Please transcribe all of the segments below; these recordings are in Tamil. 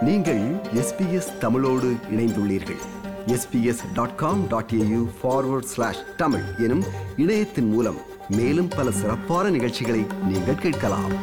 நீங்கள் எஸ்பிஎஸ் தமிழோடு இணைந்துள்ளீர்கள் SBS dot com dot AU forward slash Tamil எனும் இணையத்தின் மூலம் மேலும் பல சிறப்பான நிகழ்ச்சிகளை நீங்கள் கேட்கலாம்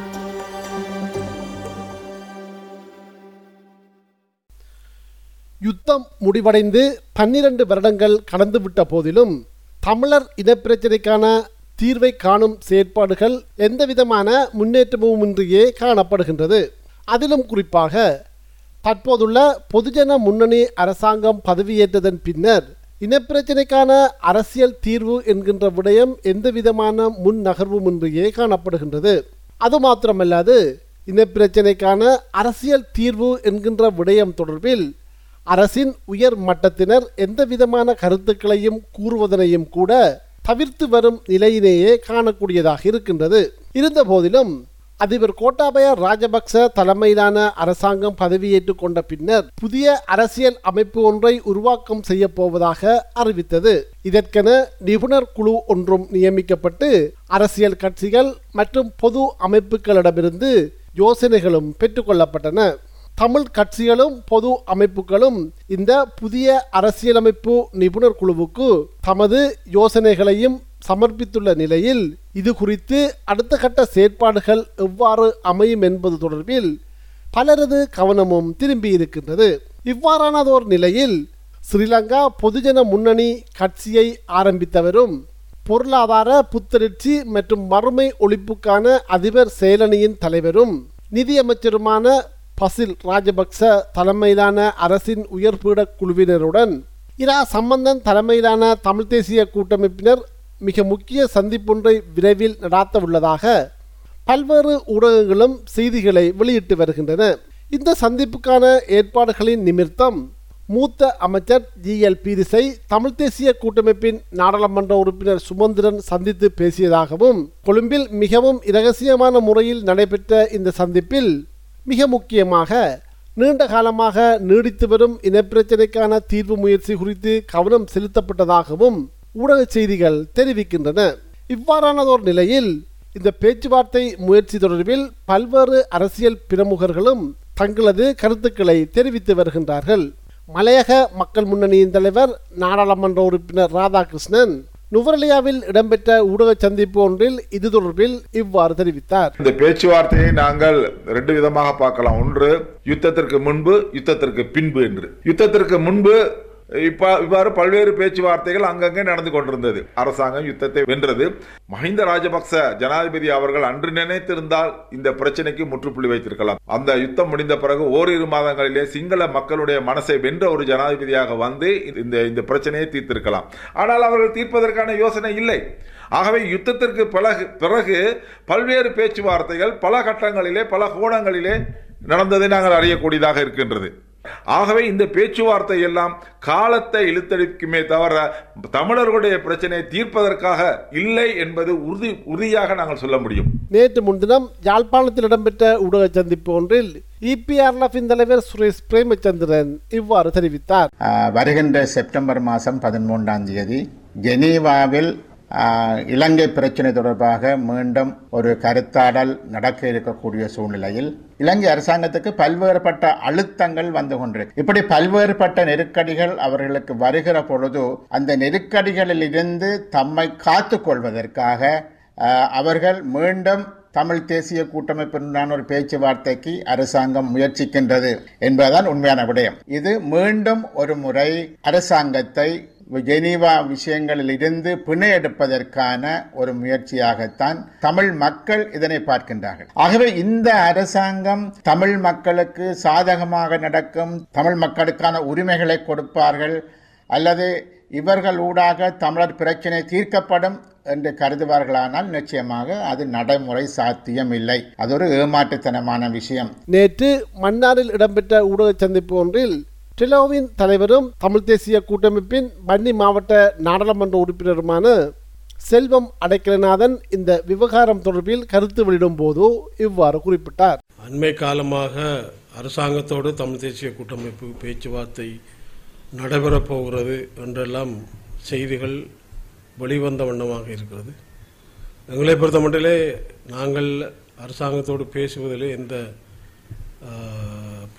யுத்தம் முடிவடைந்து பன்னிரண்டு வருடங்கள் கடந்துவிட்ட போதிலும் தமிழர் இனப்பிரச்சினைக்கான தீர்வை காணும் செயற்பாடுகள் எந்தவிதமான முன்னேற்றமுமின்றியே காணப்படுகின்றது அதிலும் குறிப்பாக தற்போதுள்ள பொதுஜன முன்னணி அரசாங்கம் பதவியேற்றதன் பின்னர் இனப்பிரச்சினைக்கான அரசியல் தீர்வு என்கின்ற விடயம் எந்தவிதமான முன் நகர்வுமின்றியே காணப்படுகின்றது அது மாத்திரமல்லாது இனப்பிரச்சினைக்கான அரசியல் தீர்வு என்கின்ற விடயம் தொடர்பில் அரசின் உயர் மட்டத்தினர் எந்தவிதமான கருத்துக்களையும் கூறுவதனையும் கூட தவிர்த்து வரும் நிலையிலேயே காணக்கூடியதாக இருக்கின்றது இருந்த போதிலும் அதிபர் கோட்டாபய ராஜபக்ச தலைமையிலான அரசாங்கம் பதவியேற்றுக் கொண்ட பின்னர் புதிய அரசியல் அமைப்பு ஒன்றை உருவாக்கம் செய்ய போவதாக அறிவித்தது இதற்கென நிபுணர் குழு ஒன்றும் நியமிக்கப்பட்டு அரசியல் கட்சிகள் மற்றும் பொது அமைப்புகளிடமிருந்து யோசனைகளும் பெற்றுக்கொள்ளப்பட்டன தமிழ் கட்சிகளும் பொது அமைப்புகளும் இந்த புதிய அரசியலமைப்பு நிபுணர் குழுவுக்கு தமது யோசனைகளையும் சமர்ப்பித்துள்ள நிலையில் இது குறித்து அடுத்த கட்ட செயற்பாடுகள் எவ்வாறு அமையும் என்பது தொடர்பில் பலரது கவனமும் திரும்பியிருக்கின்றது இவ்வாறானதோர் நிலையில் ஸ்ரீலங்கா பொதுஜன முன்னணி கட்சியை ஆரம்பித்தவரும் பொருளாதார புத்தெழுச்சி மற்றும் மறுமை ஒழிப்புக்கான அதிபர் செயலணியின் தலைவரும் நிதியமைச்சருமான பசில் ராஜபக்ச தலைமையிலான அரசின் உயர்பீட குழுவினருடன் இரா சம்பந்தன் தலைமையிலான தமிழ் தேசிய கூட்டமைப்பினர் மிக முக்கிய சந்திப்பொன்றை விரைவில் நடாத்த உள்ளதாக பல்வேறு ஊடகங்களும் செய்திகளை வெளியிட்டு வருகின்றன இந்த சந்திப்புக்கான ஏற்பாடுகளின் நிமித்தம் மூத்த அமைச்சர் ஜி எல் பீரிஸை தமிழ் தேசிய கூட்டமைப்பின் நாடாளுமன்ற உறுப்பினர் சுமந்திரன் சந்தித்து பேசியதாகவும் கொழும்பில் மிகவும் இரகசியமான முறையில் நடைபெற்ற இந்த சந்திப்பில் மிக முக்கியமாக நீண்ட காலமாக நீடித்து வரும் இனப்பிரச்சினைக்கான தீர்வு முயற்சி குறித்து கவனம் செலுத்தப்பட்டதாகவும் ஊடக செய்திகள் தெரிவிக்கின்றன இவ்வாறானதோர் நிலையில் இந்த பேச்சுவார்த்தை முயற்சி தொடர்பில் பல்வேறு அரசியல் பிரமுகர்களும் தங்களது கருத்துக்களை தெரிவித்து வருகின்றார்கள் மலையக மக்கள் முன்னணியின் தலைவர் நாடாளுமன்ற உறுப்பினர் ராதாகிருஷ்ணன் நுவரலியாவில் இடம்பெற்ற ஊடக சந்திப்பு ஒன்றில் இது தொடர்பில் இவ்வாறு தெரிவித்தார் இந்த பேச்சுவார்த்தையை நாங்கள் ரெண்டு விதமாக பார்க்கலாம் ஒன்று யுத்தத்திற்கு முன்பு யுத்தத்திற்கு பின்பு என்று யுத்தத்திற்கு முன்பு இப்ப இவ்வாறு பல்வேறு பேச்சுவார்த்தைகள் அங்கங்கே நடந்து கொண்டிருந்தது அரசாங்கம் யுத்தத்தை வென்றது மஹிந்த ராஜபக்ச ஜனாதிபதி அவர்கள் அன்று நினைத்திருந்தால் இந்த பிரச்சனைக்கு முற்றுப்புள்ளி வைத்திருக்கலாம் அந்த யுத்தம் முடிந்த பிறகு ஓரிரு மாதங்களிலே சிங்கள மக்களுடைய மனசை வென்ற ஒரு ஜனாதிபதியாக வந்து இந்த இந்த பிரச்சனையை தீர்த்திருக்கலாம் ஆனால் அவர்கள் தீர்ப்பதற்கான யோசனை இல்லை ஆகவே யுத்தத்திற்கு பிறகு பிறகு பல்வேறு பேச்சுவார்த்தைகள் பல கட்டங்களிலே பல கோணங்களிலே நடந்ததை நாங்கள் அறியக்கூடியதாக இருக்கின்றது ஆகவே இந்த பேச்சுவார்த்தை எல்லாம் காலத்தை இழுத்தடிக்குமே தவிர தமிழர்களுடைய பிரச்சனையை தீர்ப்பதற்காக இல்லை என்பது உறுதி உறுதியாக நாங்கள் சொல்ல முடியும் நேற்று முன்தினம் யாழ்ப்பாணத்தில் இடம்பெற்ற ஊடக சந்திப்பு ஒன்றில் இபிஆர்எஃபின் தலைவர் சுரேஷ் பிரேமச்சந்திரன் இவ்வாறு தெரிவித்தார் ஆஹ் வருகின்ற செப்டம்பர் மாதம் பதிமூன்றாம் தேதி ஜெனீவாவில் ஆஹ் இலங்கை பிரச்சினை தொடர்பாக மீண்டும் ஒரு கருத்தாடல் நடக்க இருக்கக்கூடிய சூழ்நிலையில் இலங்கை அரசாங்கத்துக்கு பல்வேறுபட்ட அழுத்தங்கள் வந்து கொண்டிருக்கு இப்படி பல்வேறுபட்ட நெருக்கடிகள் அவர்களுக்கு வருகிற பொழுது அந்த நெருக்கடிகளில் இருந்து தம்மை காத்துக் கொள்வதற்காக ஆஹ் அவர்கள் மீண்டும் தமிழ் தேசிய கூட்டமைப்பினுடான ஒரு பேச்சுவார்த்தைக்கு அரசாங்கம் முயற்சிக்கின்றது என்பதுதான் உண்மையான விடயம் இது மீண்டும் ஒரு முறை அரசாங்கத்தை ஜெனீவா விஷயங்களில் இருந்து பிணை எடுப்பதற்கான ஒரு முயற்சியாகத்தான் தமிழ் மக்கள் இதனை பார்க்கின்றார்கள் ஆகவே இந்த அரசாங்கம் தமிழ் மக்களுக்கு சாதகமாக நடக்கும் தமிழ் மக்களுக்கான உரிமைகளை கொடுப்பார்கள் அல்லது இவர்கள் ஊடாக தமிழர் பிரச்சனை தீர்க்கப்படும் என்று கருதுவார்களானால் நிச்சயமாக அது நடைமுறை சாத்தியம் இல்லை அது ஒரு ஏமாற்றுத்தனமான விஷயம் நேற்று மன்னாரில் இடம்பெற்ற ஊடக சந்திப்பு ஒன்றில் டெலோவின் தலைவரும் தமிழ் தேசிய கூட்டமைப்பின் வன்னி மாவட்ட நாடாளுமன்ற உறுப்பினருமான செல்வம் அடைக்கலநாதன் இந்த விவகாரம் தொடர்பில் கருத்து வெளியிடும் போது இவ்வாறு குறிப்பிட்டார் அண்மை காலமாக அரசாங்கத்தோடு தமிழ் தேசிய கூட்டமைப்பு பேச்சுவார்த்தை நடைபெறப் போகிறது என்றெல்லாம் செய்திகள் வெளிவந்த வண்ணமாக இருக்கிறது எங்களை பொறுத்த மட்டிலே நாங்கள் அரசாங்கத்தோடு பேசுவதிலே எந்த ஆ,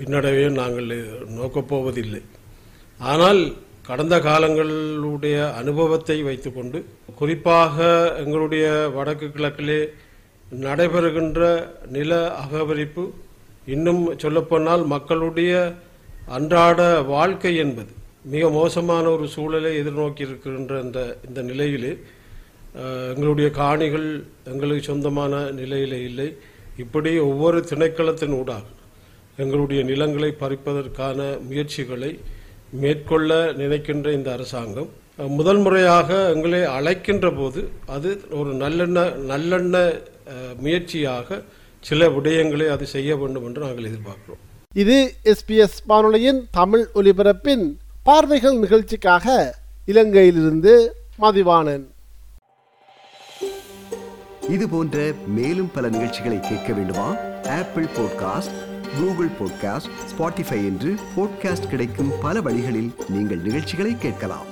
பின்னடைவையும் நாங்கள் நோக்கப் போவதில்லை ஆனால் கடந்த காலங்களுடைய அனுபவத்தை வைத்துக்கொண்டு குறிப்பாக எங்களுடைய வடக்கு கிழக்கிலே நடைபெறுகின்ற நில அகவரிப்பு இன்னும் சொல்லப்போனால் மக்களுடைய அன்றாட வாழ்க்கை என்பது மிக மோசமான ஒரு சூழலை எதிர்நோக்கி இருக்கின்ற இந்த இந்த நிலையிலே அஹ், எங்களுடைய காணிகள் எங்களுக்கு சொந்தமான நிலையிலே இல்லை இப்படி ஒவ்வொரு திணைக்களத்தின் ஊடாக எங்களுடைய நிலங்களை பறிப்பதற்கான முயற்சிகளை மேற்கொள்ள நினைக்கின்ற இந்த அரசாங்கம் அஹ், முதல் முறையாக எங்களை அழைக்கின்ற போது அது ஒரு நல்லெண்ண நல்லெண்ண அஹ், முயற்சியாக சில விடயங்களை அது செய்ய வேண்டும் என்று நாங்கள் எதிர்பார்க்கிறோம் இது எஸ்பிஎஸ் வானொலியின் தமிழ் ஒலிபரப்பின் பார்வைகள் நிகழ்ச்சிக்காக இலங்கையிலிருந்து மதிவாணன் இது போன்ற மேலும் பல நிகழ்ச்சிகளை கேட்க வேண்டுமா Apple podcast Google podcast Spotify என்று பாட்காஸ்ட் கிடைக்கும் பல வழிகளில் நீங்கள் நிகழ்ச்சிகளை கேட்கலாம்